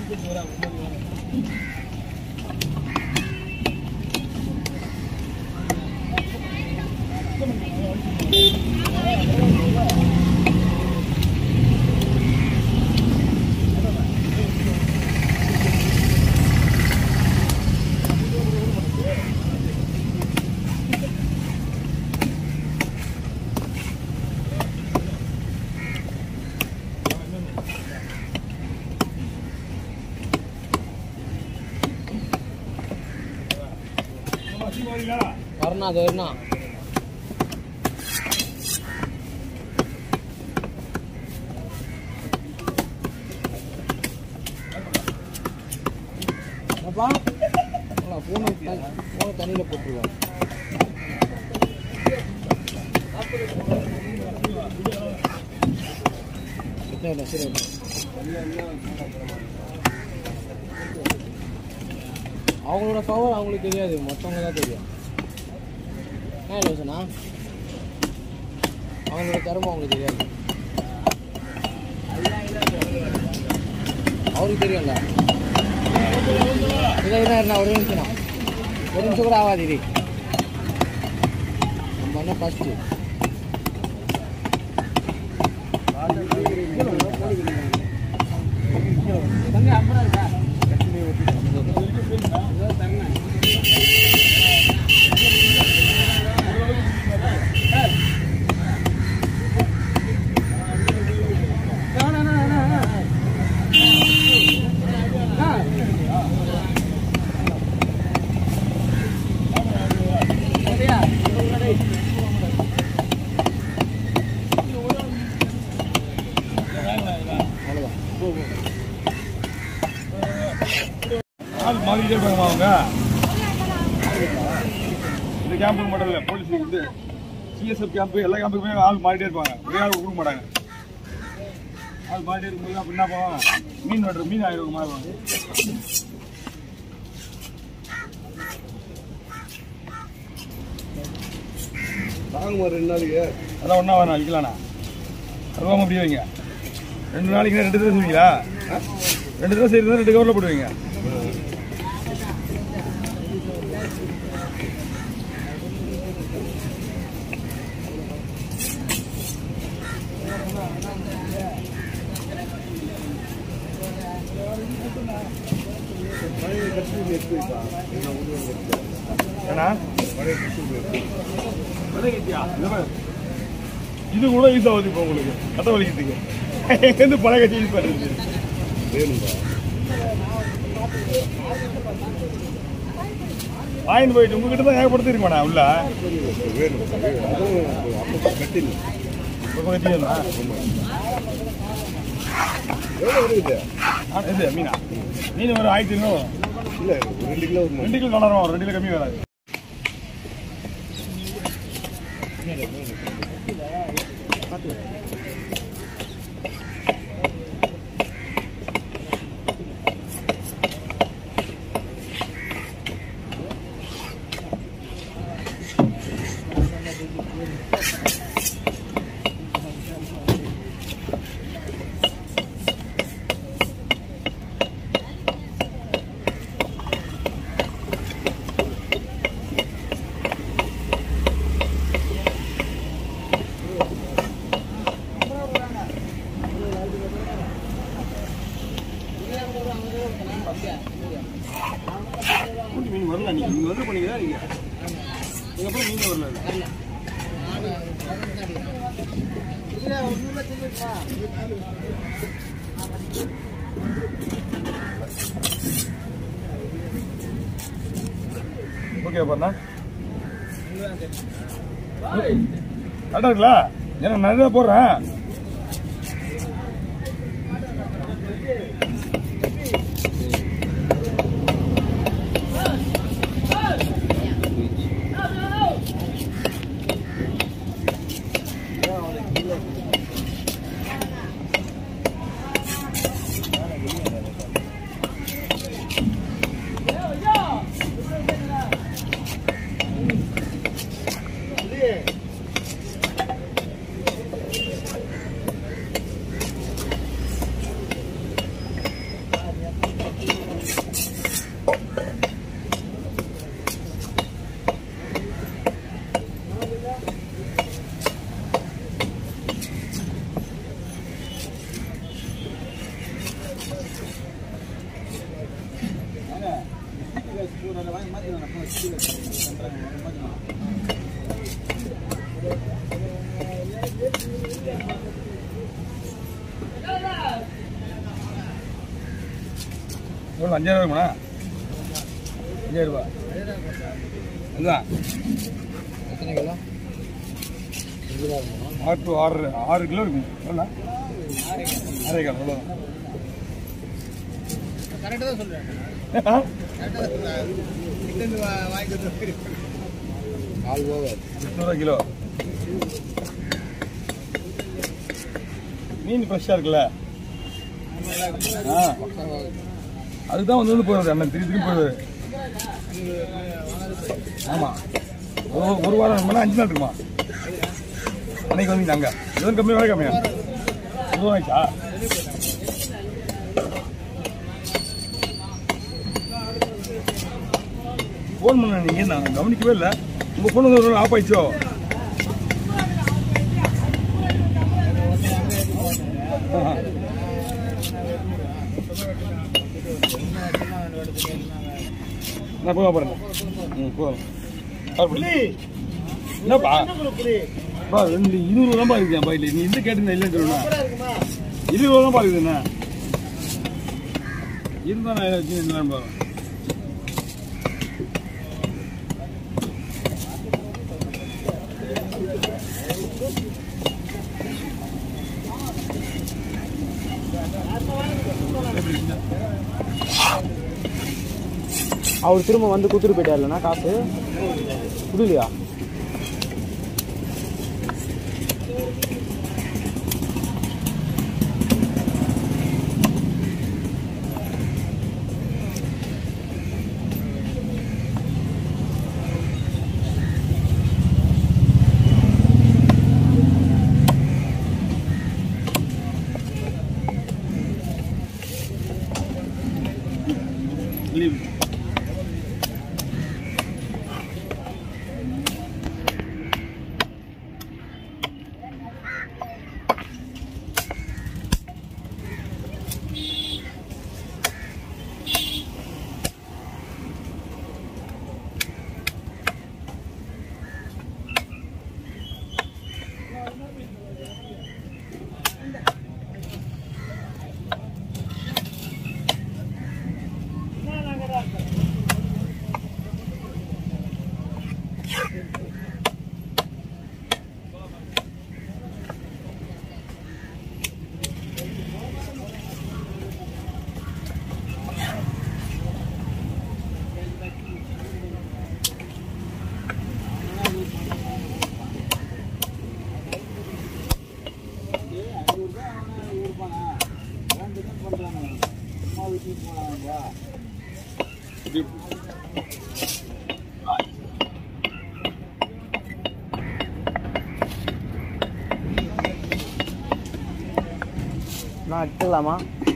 வரணா அது வரணா அப்பா ஃபோனை ஃபோனை தண்ணியில் போட்டுருவேன் இல்லை இல்லை சரி அவங்களோட பவர் அவங்களுக்கு தெரியாது மற்றவங்க தான் தெரியும் என்ன யோசனா அவங்களோட திறமை அவங்களுக்கு தெரியாது அவருக்கு தெரியும்ல இல்லை இல்லை என்ன ஒரு நிமிஷம் ஒரு நிமிஷம் கூட ஆகாது இது நம்ம என்ன ஃபஸ்ட்டு அவ்வளோதான் ஆள் மாறிக்கிட்டே இருப்பாங்கம்மா அவங்க இந்த கேம்புக்கு மட்டும் இல்லை போலீஸ் வந்து சிஎஸ்எஃப் கேம்ப் எல்லா கேம்புக்குமே ஆள் மாறிட்டே இருப்பாங்க ஒரே ஆள் கொடுக்க மாட்டாங்க ஆள் மாறிட்டே இருக்கும்போது அப்படி என்ன பண்ணுவாங்க மீன் வெட்டுற மீன் ஆயிரம் மாதிரி தாங்குமா ரெண்டு நாளைக்கு அதான் ஒன்றா வேணாம் விற்கலாண்ணா அருவாம அப்படி வைங்க ரெண்டு நாளைக்கு ரெண்டு தடவை செய்வீங்களா ரெண்டு தடவை செய்யறது ரெண்டு கவரில் போடுவீங்க பழைய கட்டி எடுத்து வைப்பா நான் ஒன்று எடுத்து ஏன்னா பழைய கட்டி இது பாரு. இது கூட யூஸ் ஆகுது இப்போ உங்களுக்கு கதை வலிக்கிறதுக்கு எங்கேருந்து பழைய கட்சி யூஸ் பண்ணுறது வேணும்பா வாங்கிட்டு போயிட்டு உங்ககிட்ட தான் ஏகப்படுத்திருக்கோண்ணா உள்ள வேணும் அதுவும் அப்போ கட்டில் இப்போ கட்டியா எவ்வளோ இருக்குது இது மீனா மீன் ஒரு ஆயிரத்தி ஐநூறு இல்லை ஒரு ரெண்டு கிலோ வருமா ரெண்டு கிலோ கலரும் வரும் ரெண்டு கிலோ கம்மி வராது கூட்டி மீன் வரல நீங்க நீங்க வந்து பண்ணீங்களா நீங்க அதுக்கப்புறம் மீன் வரல ஓகே பண்ணா கரெக்டாக இருக்குல்ல ஏன்னா நிறைய போடுறேன் எவ்வளோ அஞ்சாயிரம் ரூபாய்மா அஞ்சாயிரம் ரூபாய் அதுதான் எத்தனை கிலோ அஞ்சு ரூபா இருக்குமா ஆறு டு ஆறு ஆறு கிலோ இருக்கும் எவ்வளோ அரை கிலோ எவ்வளோ கரெக்டாக தான் சொல்கிறேன் ஆ கரெக்டாக தான் சொல்கிறேன் வாங்கி கால் போகாது எட்நூறுவா கிலோ மீன் ஃப்ரெஷ்ஷாக இருக்குல்ல ஆ அதுதான் வந்து வந்து போகிறது அண்ணன் திருப்பி திருப்பி போகுது ஆமாம் ஒரு ஒரு வாரம் மணி அஞ்சு நாள் இருக்குமா அன்னைக்கு வந்தீங்க அங்கே எதுவும் கம்மி விலை கம்மியா எதுவும் ஆயிடுச்சா ஃபோன் பண்ண நீங்கள் நான் கவனிக்கவே இல்லை உங்கள் ஃபோன் வந்து ஒரு ஆஃப் ஆயிடுச்சோ ஆஹா. நான் போக போகிறேன் ம் போதும் அப்படி என்னப்பா பா ரெண்டு இருபது தான்ப்பா இருக்கேன் பையில நீ எந்த கேட்டு இல்லைன்னு சொல்லணும் இருபது தான்ப்பா இருக்குது என்ன இருந்தா நான் வச்சு என்னன்னு பாருங்க அவர் திரும்ப வந்து கொடுத்துட்டு போயிட்டாருலண்ணா காசு புரியலையா லீவ் நான் எடுத்துக்கலாமா